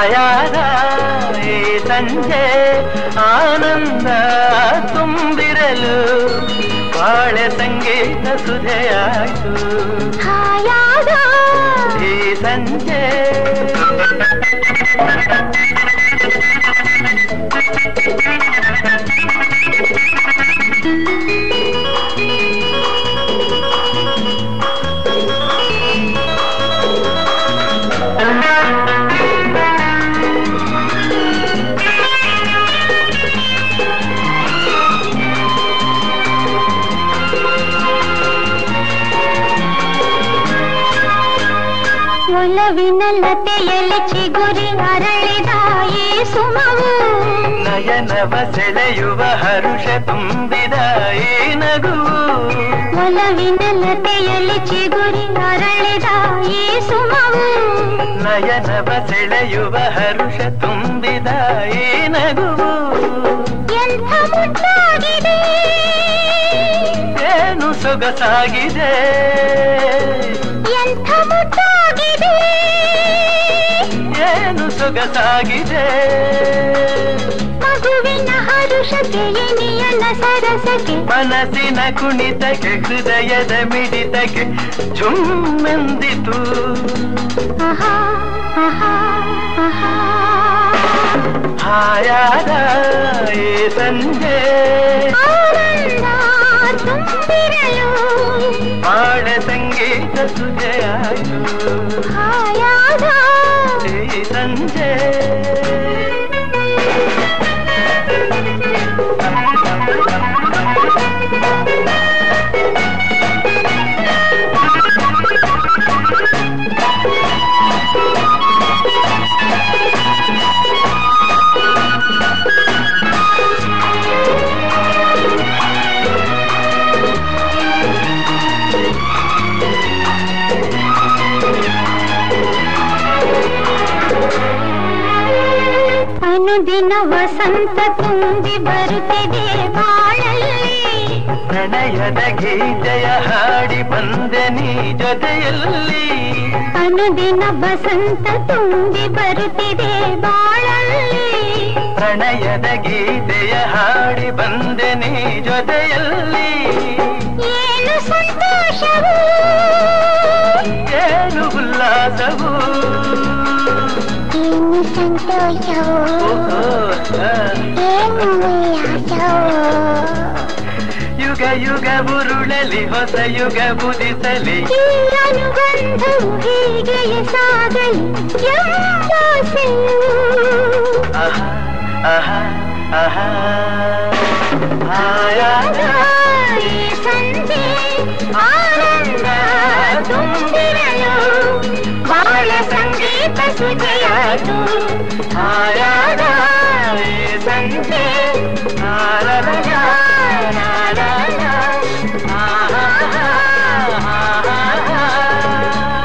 ಹಾಯಾದ ಈ ಸಂಜೆ ಆನಂದ ತುಂಬಿರಲು ಬಾಳೆ ಸಂಗೀತ ಸುಧೆಯಾಯಿತು ಹಾಯಾದ ಈ ಸಂಜೆ ಒಲವಿನ ಲತೆಯಲ್ಲಿ ಚಿಗುರಿ ಅರಳಿದ ಈ ಸುಮವು ನಯನವ ಸೆಳೆಯುವ ಹರುಷ ತುಂಬಿದ ಈ ನಗುವು ಒಲವಿನ ಲತೆಯಲ್ಲಿ ಚಿಗುರಿ ಅರಳಿದ ಈ ಸುಮವು ನಯನವ ಸೆಳೆಯುವ ಹರುಷ ತುಂಬಿದ ಈ ನಗುವು ಎಂಥ ಮುದ್ದಾಗಿದೆ ಏನು ಸೊಗಸಾಗಿದೆ ಎಂಥ ಮುದ್ದಾಗಿದೆ ಏನು ಸೊಗಸಾಗಿದೆ ಮಗುವಿನ ಹರುಷಕ್ಕೆ ಇನಿಯನ ಸರಸಕ್ಕೆ ಮನಸ್ಸಿನ ಕುಣಿತಕ್ಕೆ ಹೃದಯದ ಮಿಡಿತಕ್ಕೆ ಜುಮ್ಮೆಂದಿತು ಆಹಾ ಆಹಾ ಆಹಾ ಹಾಯಾದ ಈ ಸಂಜೆ ಆನಂದ ತುಂಬಿರಲು ಬಾಳೆ ಸಂಗೀತ ಸುಜೆಯಾಯಿತು ಹಾಯಾದ ಈ ಸಂಜೆ ಅನುದಿನ ವಸಂತ ತುಂಬಿ ಬರುತ್ತಿದೆ ಬಾಳಲ್ಲಿ ಪ್ರಣಯದ ಗೀತೆಯ ಹಾಡಿ ಬಂದೆ ನೀ ಜೊತೆಯಲ್ಲಿ ಅನುದಿನ ವಸಂತ ತುಂಬಿ ಬರುತ್ತಿದೆ ಬಾಳಲ್ಲಿ ಪ್ರಣಯದ ಗೀತೆಯ ಹಾಡಿ ಬಂದೆ ನೀ ಜೊತೆಯಲ್ಲಿ ಏನು ಸಂತೋಷವು ಏನು ಉಲ್ಲಾಸವು ಏನು ಸಂತೋಷವು ಓಹೋ, ಆ. ಏನು ಉಲ್ಲಾಸವು ಯುಗ ಯುಗ ಉರುಳಲಿ ಹೊಸ ಯುಗ ಬುದಿಸಲಿ ಈ ಅನುಬಂಧವು ಹೀಗೆಯೇ ಸಾಗಲಿ ಎಂಬಾಸೆಯು ಆಹಾ ಆಹಾ ಆಹಾ ಆಯಾದ ಈ ಸಂಜೆ ಆನಂದ ತುಂಬಿರಲು ಬಾಳ ಸಂಗೀತ ಸುಜೆಯಾದು ಆಯಾದ